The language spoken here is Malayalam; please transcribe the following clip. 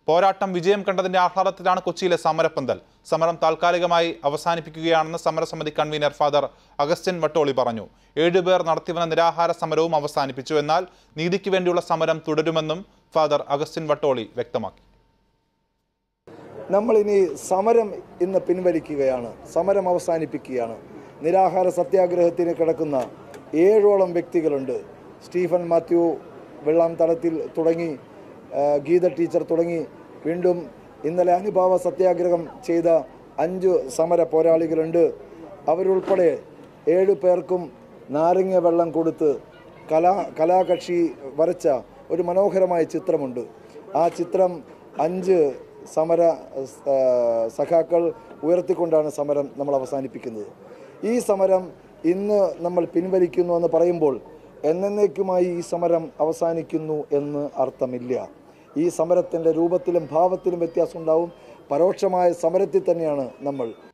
പോരാട്ടം വിജയം കണ്ടതിന്റെ ആഹ്ലാദത്തിലാണ് കൊച്ചിയിലെ സമരപ്പന്തൽ സമരം താൽക്കാലികമായി അവസാനിപ്പിക്കുകയാണെന്ന് സമരസമിതി കൺവീനർ ഫാദർ അഗസ്റ്റിൻ വട്ടോളി പറഞ്ഞു ഏഴുപേർ നടത്തിവന്ന നിരാഹാര സമരവും അവസാനിപ്പിച്ചു എന്നാൽ നീതിക്ക് വേണ്ടിയുള്ള സമരം തുടരുമെന്നും ഫാദർ അഗസ്റ്റിൻ വട്ടോളി വ്യക്തമാക്കി നമ്മളിനി സമരം ഇന്ന് പിൻവലിക്കുകയാണ് സമരം അവസാനിപ്പിക്കുകയാണ് നിരാഹാര സത്യാഗ്രഹത്തിന് കിടക്കുന്ന ഏഴോളം വ്യക്തികളുണ്ട് സ്റ്റീഫൻ മാത്യു വെള്ളാം തടത്തിൽ തുടങ്ങി ആ, ഗീത ടീച്ചർ തുടങ്ങി വീണ്ടും ഇന്നലെ അനുഭാവ സത്യാഗ്രഹം ചെയ്ത അഞ്ച് സമര പോരാളികളുണ്ട് അവരുൾപ്പെടെ ഏഴു പേർക്കും നാരങ്ങ വെള്ളം കൊടുത്ത് കലാ കലാകക്ഷി വരച്ച ഒരു മനോഹരമായ ചിത്രമുണ്ട് ആ ചിത്രം അഞ്ച് സമര ആ, സഖാക്കൾ ഉയർത്തിക്കൊണ്ടാണ് സമരം നമ്മൾ അവസാനിപ്പിക്കുന്നത് ഈ സമരം ഇന്ന് നമ്മൾ പിൻവലിക്കുന്നു എന്ന് പറയുമ്പോൾ എന്നേക്കുമായി ഈ സമരം അവസാനിക്കുന്നു എന്ന് അർത്ഥമില്ല ഈ സമരത്തിൻ്റെ രൂപത്തിലും ഭാവത്തിലും വ്യത്യാസം ഉണ്ടാവും പരോക്ഷമായ സമരത്തിൽ തന്നെയാണ് നമ്മൾ